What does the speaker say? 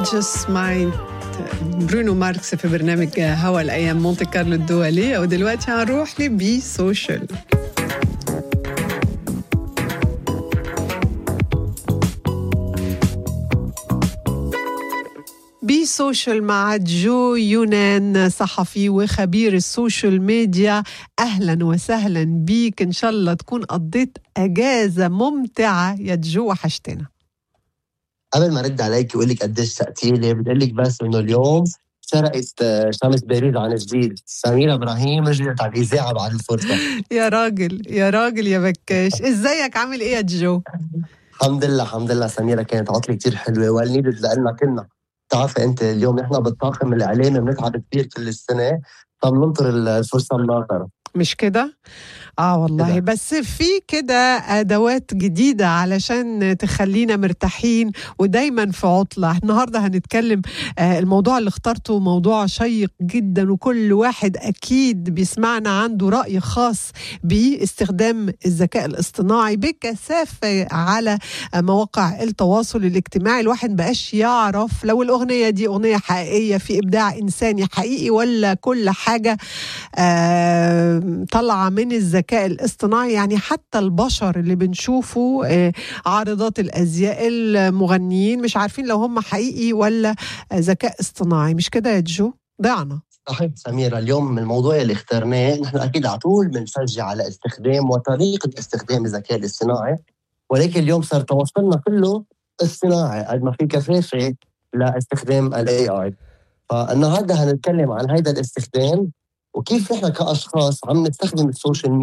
just might برونو ماركس في برنامج هوا الايام مونte كارلو الدوليه ودلوقتي هنروح لبي سوشيال بي سوشيال مع جو يونان صحفي وخبير السوشيال ميديا اهلا وسهلا بيك ان شاء الله تكون قضيت اجازه ممتعه يا جو وحشتنا قبل ما ارد عليك واقول لك قديش سقتي لي بدي لك بس انه اليوم سرقت شمس بيروت عن جديد سميرة ابراهيم رجعت على الاذاعه بعد الفرصه يا راجل يا راجل يا بكاش ازيك عامل ايه يا جو الحمد لله الحمد لله سميرة كانت عطلة كتير حلوة والنيدد لنا كلنا بتعرفي انت اليوم نحن بالطاقم الاعلامي بنتعب كثير كل السنه فبننطر الفرصه الناطره مش كده؟ اه والله كده. بس في كده ادوات جديده علشان تخلينا مرتاحين ودايما في عطله النهارده هنتكلم آه الموضوع اللي اخترته موضوع شيق جدا وكل واحد اكيد بيسمعنا عنده راي خاص باستخدام الذكاء الاصطناعي بكثافه على مواقع التواصل الاجتماعي الواحد بقاش يعرف لو الاغنيه دي اغنيه حقيقيه في ابداع انساني حقيقي ولا كل حاجه آه طالعه من الذكاء الاصطناعي يعني حتى البشر اللي بنشوفه آه عارضات الازياء المغنيين مش عارفين لو هم حقيقي ولا ذكاء اصطناعي مش كده يا جو ضعنا صحيح سميرة اليوم الموضوع اللي اخترناه نحن اكيد على طول بنشجع على استخدام وطريقه استخدام الذكاء الاصطناعي ولكن اليوم صار تواصلنا كله اصطناعي قد ما في كثافه لاستخدام الاي اي فالنهارده هنتكلم عن هذا الاستخدام وكيف نحن كاشخاص عم نستخدم السوشيال